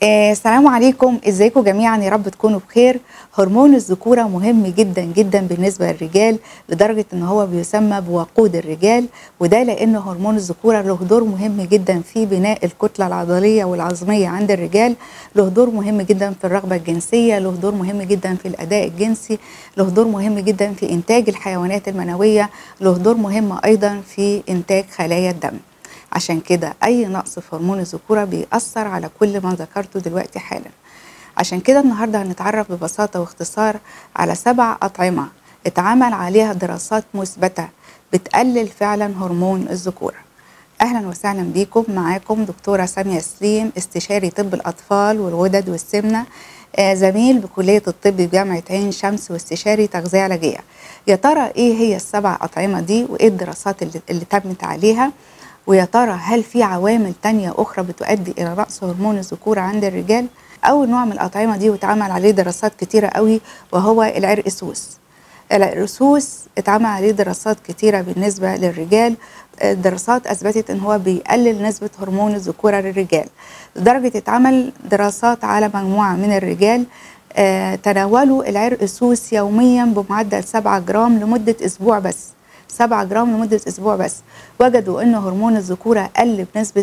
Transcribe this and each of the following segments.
آه، السلام عليكم ازيكم جميعا يا رب تكونوا بخير هرمون الذكوره مهم جدا جدا بالنسبه للرجال لدرجه ان هو بيسمى بوقود الرجال وده لان هرمون الذكوره له دور مهم جدا في بناء الكتله العضليه والعظميه عند الرجال له دور مهم جدا في الرغبه الجنسيه له دور مهم جدا في الاداء الجنسي له دور مهم جدا في انتاج الحيوانات المنويه له دور مهم ايضا في انتاج خلايا الدم عشان كده اي نقص في هرمون الذكوره بيأثر على كل ما ذكرته دلوقتي حالا عشان كده النهارده هنتعرف ببساطه واختصار على سبع اطعمه اتعمل عليها دراسات مثبته بتقلل فعلا هرمون الذكوره اهلا وسهلا بيكم معاكم دكتوره ساميه سليم استشاري طب الاطفال والغدد والسمنه آه، زميل بكليه الطب بجامعه عين شمس واستشاري تغذيه علاجيه يا ترى ايه هي السبع اطعمه دي وايه الدراسات اللي, اللي تمت عليها ويا ترى هل في عوامل تانية أخرى بتؤدي إلى نقص هرمون الذكورة عند الرجال؟ أول نوع من الأطعمة دي واتعمل عليه دراسات كتيرة قوي وهو العرقسوس العرقسوس اتعمل عليه دراسات كتيرة بالنسبة للرجال الدراسات أثبتت إن هو بيقلل نسبة هرمون الذكورة للرجال لدرجة اتعمل دراسات على مجموعة من الرجال آه، تناولوا العرقسوس يوميا بمعدل 7 جرام لمدة أسبوع بس 7 جرام لمدة أسبوع بس وجدوا أن هرمون الذكورة قل بنسبة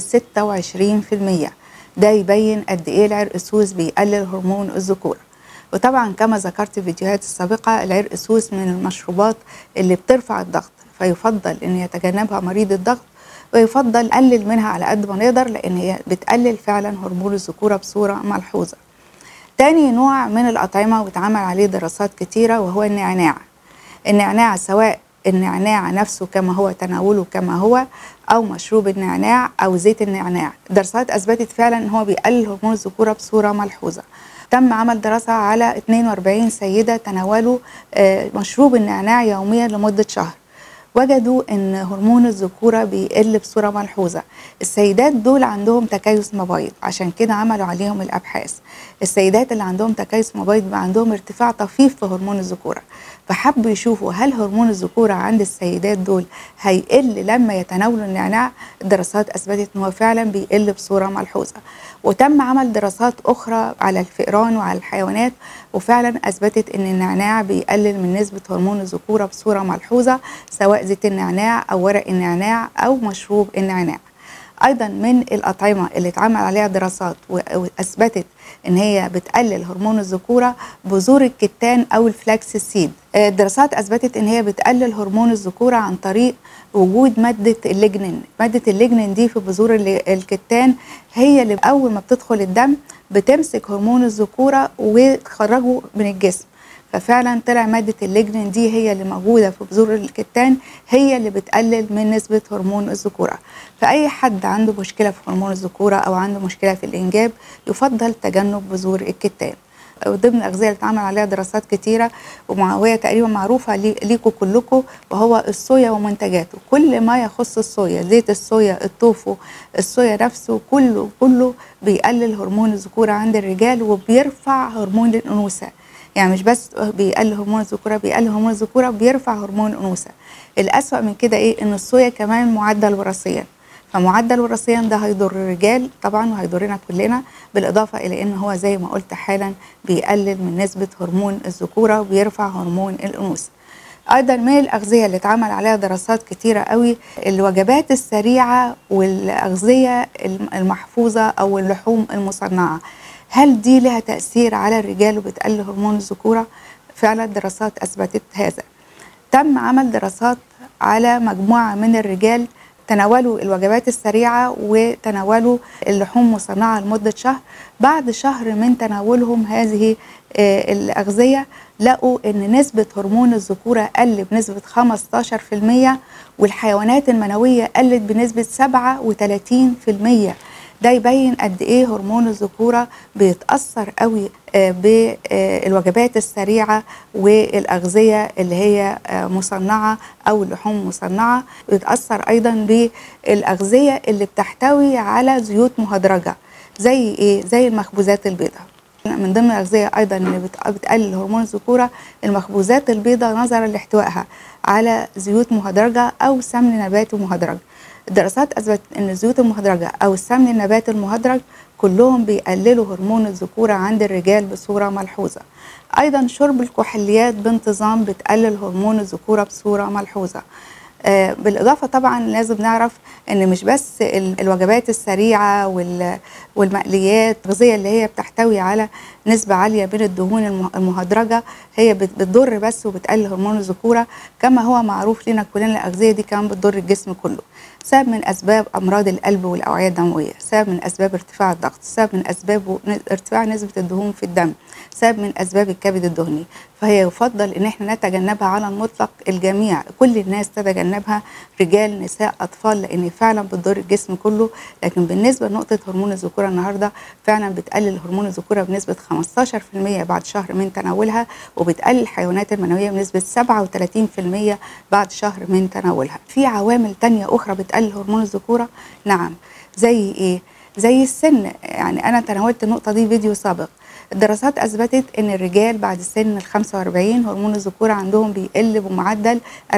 26% ده يبين قد إيه العرقسوس بيقلل هرمون الذكورة وطبعا كما ذكرت في الفيديوهات السابقة العرقسوس من المشروبات اللي بترفع الضغط فيفضل أن يتجنبها مريض الضغط ويفضل نقلل منها على قد ما نقدر لأن هي بتقلل فعلا هرمون الذكورة بصورة ملحوظة تاني نوع من الأطعمة واتعمل عليه دراسات كتيرة وهو النعناع النعناع سواء النعناع نفسه كما هو تناوله كما هو او مشروب النعناع او زيت النعناع دراسات اثبتت فعلا ان هو بيقلل هرمون الذكوره بصوره ملحوظه تم عمل دراسة على 42 سيدة تناولوا آه، مشروب النعناع يوميا لمدة شهر وجدوا ان هرمون الذكوره بيقل بصوره ملحوظه السيدات دول عندهم تكيس مبايض عشان كده عملوا عليهم الابحاث السيدات اللي عندهم تكيس مبايض بقى عندهم ارتفاع طفيف في هرمون الذكوره فحبوا يشوفوا هل هرمون الذكوره عند السيدات دول هيقل لما يتناولوا النعناع الدراسات اثبتت ان هو فعلا بيقل بصوره ملحوظه وتم عمل دراسات اخرى على الفئران وعلى الحيوانات وفعلا اثبتت ان النعناع بيقلل من نسبه هرمون الذكوره بصوره ملحوظه سواء زيت النعناع او ورق النعناع او مشروب النعناع ايضا من الاطعمه اللي اتعمل عليها دراسات واثبتت ان هي بتقلل هرمون الذكوره بذور الكتان او الفلاكس سيد الدراسات اثبتت ان هي بتقلل هرمون الذكوره عن طريق وجود ماده الليجنين ماده الليجنين دي في بذور ال- الكتان هي اللي اول ما بتدخل الدم بتمسك هرمون الذكوره وتخرجه من الجسم ففعلا طلع مادة الليجنين دي هي اللي موجودة في بذور الكتان هي اللي بتقلل من نسبة هرمون الذكورة فأي حد عنده مشكلة في هرمون الذكورة أو عنده مشكلة في الإنجاب يفضل تجنب بذور الكتان وضمن الأغذية اللي اتعمل عليها دراسات كتيرة وهي تقريبا معروفة لي- ليكوا كلكم وهو الصويا ومنتجاته كل ما يخص الصويا زيت الصويا التوفو الصويا نفسه كله كله بيقلل هرمون الذكورة عند الرجال وبيرفع هرمون الأنوثة يعني مش بس بيقلل هرمون الذكوره بيقلل هرمون الذكوره بيرفع هرمون الانوثه الاسوأ من كده ايه ان الصويا كمان معدل وراثيا فمعدل وراثيا ده هيضر الرجال طبعا وهيضرنا كلنا بالاضافه الى ان هو زي ما قلت حالا بيقلل من نسبه هرمون الذكوره وبيرفع هرمون الانوثه ايضا من الاغذيه اللي اتعمل عليها دراسات كتيره قوي الوجبات السريعه والاغذيه المحفوظه او اللحوم المصنعه هل دي لها تاثير على الرجال وبتقلل هرمون الذكوره فعلا دراسات اثبتت هذا تم عمل دراسات على مجموعه من الرجال تناولوا الوجبات السريعه وتناولوا اللحوم مصنعه لمده شهر بعد شهر من تناولهم هذه آه، الاغذيه لقوا ان نسبه هرمون الذكوره قل بنسبه 15% والحيوانات المنويه قلت بنسبه 37% ده يبين قد ايه هرمون الذكوره بيتاثر قوي آه، بالوجبات السريعه والاغذيه اللي هي آه، مصنعه او اللحوم مصنعه بيتاثر ايضا بالاغذيه اللي بتحتوي على زيوت مهدرجه زي ايه زي المخبوزات البيضاء من ضمن الاغذيه ايضا اللي بت- بتقلل هرمون الذكوره المخبوزات البيضاء نظرا لاحتوائها على زيوت مهدرجه او سمن نباتي مهدرج الدراسات اثبتت ان الزيوت المهدرجه او السمن النباتي المهدرج كلهم بيقللوا هرمون الذكورة عند الرجال بصورة ملحوظة أيضا شرب الكحوليات بانتظام بتقلل هرمون الذكورة بصورة ملحوظة آه، بالإضافة طبعا لازم نعرف إن مش بس ال- الوجبات السريعة وال- والمقليات الغذية اللي هي بتحتوي على نسبة عالية من الدهون الم- المهدرجة هي بت- بتضر بس وبتقلل هرمون الذكورة كما هو معروف لنا كلنا الأغذية دي كمان بتضر الجسم كله سبب من أسباب أمراض القلب والأوعية الدموية سبب من أسباب ارتفاع الضغط سبب من أسباب و- ارتفاع نسبة الدهون في الدم سبب من أسباب الكبد الدهني فهي يفضل إن احنا نتجنبها على المطلق الجميع كل الناس تتجنبها رجال نساء أطفال لأن فعلا بتضر الجسم كله لكن بالنسبة لنقطة هرمون الذكورة النهاردة فعلا بتقلل هرمون الذكورة بنسبة 15% بعد شهر من تناولها وبتقلل الحيوانات المنوية بنسبة 37% بعد شهر من تناولها في عوامل تانية أخرى بتقلل هرمون الذكورة نعم زي إيه؟ زي السن يعني أنا تناولت النقطة دي فيديو سابق الدراسات أثبتت أن الرجال بعد سن ال 45 هرمون الذكورة عندهم بيقل بمعدل 40%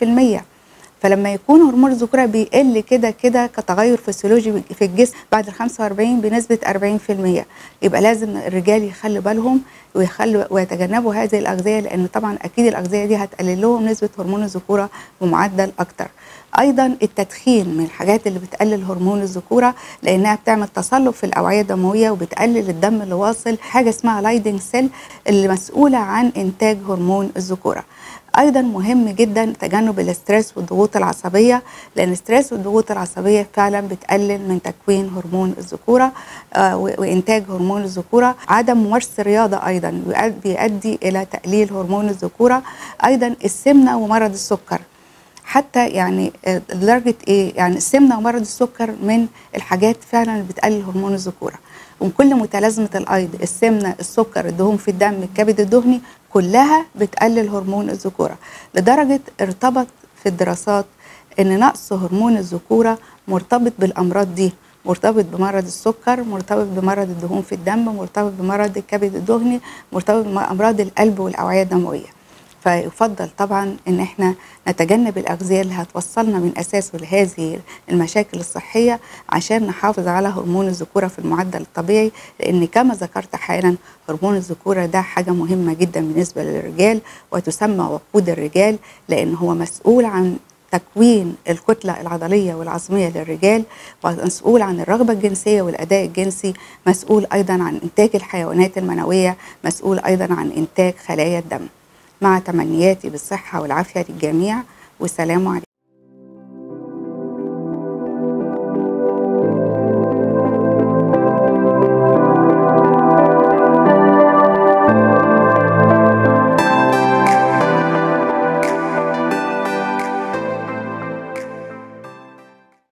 فلما يكون هرمون الذكوره بيقل كده كده كتغير فسيولوجي في الجسم بعد ال 45 بنسبه 40% يبقى لازم الرجال يخلوا بالهم ويخلوا ويتجنبوا هذه الاغذيه لان طبعا اكيد الاغذيه دي هتقلل لهم نسبه هرمون الذكوره بمعدل اكتر. ايضا التدخين من الحاجات اللي بتقلل هرمون الذكوره لانها بتعمل تصلب في الاوعيه الدمويه وبتقلل الدم اللي واصل حاجه اسمها لايدنج سيل اللي مسؤوله عن انتاج هرمون الذكوره. ايضا مهم جدا تجنب الاسترس والضغوط العصبيه لان الاسترس والضغوط العصبيه فعلا بتقلل من تكوين هرمون الذكوره آه و- وانتاج هرمون الذكوره عدم ممارسه الرياضه ايضا بيؤد- بيؤدي الى تقليل هرمون الذكوره ايضا السمنه ومرض السكر حتى يعني آه، لدرجه ايه يعني السمنه ومرض السكر من الحاجات فعلا اللي بتقلل هرمون الذكوره وكل متلازمه الايض السمنه السكر الدهون في الدم الكبد الدهني كلها بتقلل هرمون الذكوره لدرجه ارتبط في الدراسات ان نقص هرمون الذكوره مرتبط بالامراض دي مرتبط بمرض السكر مرتبط بمرض الدهون في الدم مرتبط بمرض الكبد الدهني مرتبط بامراض القلب والاوعيه الدمويه فيفضل طبعا ان احنا نتجنب الاغذيه اللي هتوصلنا من اساسه لهذه المشاكل الصحيه عشان نحافظ على هرمون الذكوره في المعدل الطبيعي لان كما ذكرت حالا هرمون الذكوره ده حاجه مهمه جدا بالنسبه للرجال وتسمى وقود الرجال لان هو مسؤول عن تكوين الكتلة العضلية والعظمية للرجال ومسؤول عن الرغبة الجنسية والأداء الجنسي مسؤول أيضا عن إنتاج الحيوانات المنوية مسؤول أيضا عن إنتاج خلايا الدم مع تمنياتي بالصحة والعافية للجميع والسلام عليكم